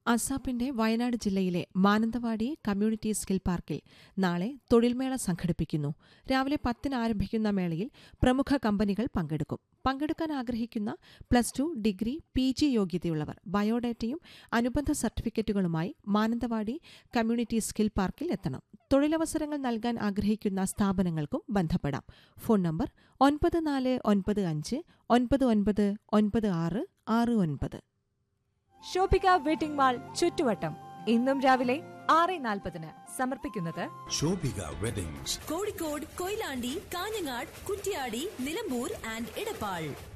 അസാപ്പിന്റെ വയനാട് ജില്ലയിലെ Mananthavady community skill പാർക്കിൽ നാളെ തൊഴിൽമേള സംഘടിപ്പിക്കുന്നു രാവിലെ പത്തിന് ആരംഭിക്കുന്ന മേളയിൽ പ്രമുഖ കമ്പനികൾ പങ്കെടുക്കും പങ്കെടുക്കാൻ ആഗ്രഹിക്കുന്ന plus two degree P G യോഗ്യതയുള്ളവർ ബയോഡാറ്റയും അനുബന്ധ സർട്ടിഫിക്കറ്റുകളുമായി മാനന്തവാടി കമ്മ്യൂണിറ്റി സ്കിൽ പാർക്കിൽ എത്തണം തൊഴിലവസരങ്ങൾ നൽകാൻ ആഗ്രഹിക്കുന്ന സ്ഥാപനങ്ങൾക്കും ബന്ധപ്പെടാം ഫോൺ നമ്പർ ഒൻപത് നാല് ഒൻപത് അഞ്ച് ഒൻപത് ഒൻപത് ഒൻപത് ആറ് ആറ് ഒൻപത് ഷോപ്പിക വെഡിംഗ് മാൾ ചുറ്റുവട്ടം ഇന്നും രാവിലെ ആറ് നാൽപ്പതിന് സമർപ്പിക്കുന്നത് ശോഭിക വെഡിങ്സ് കോഴിക്കോട് കൊയിലാണ്ടി കാഞ്ഞങ്ങാട് കുറ്റ്യാടി നിലമ്പൂർ ആൻഡ് ഇടപ്പാൾ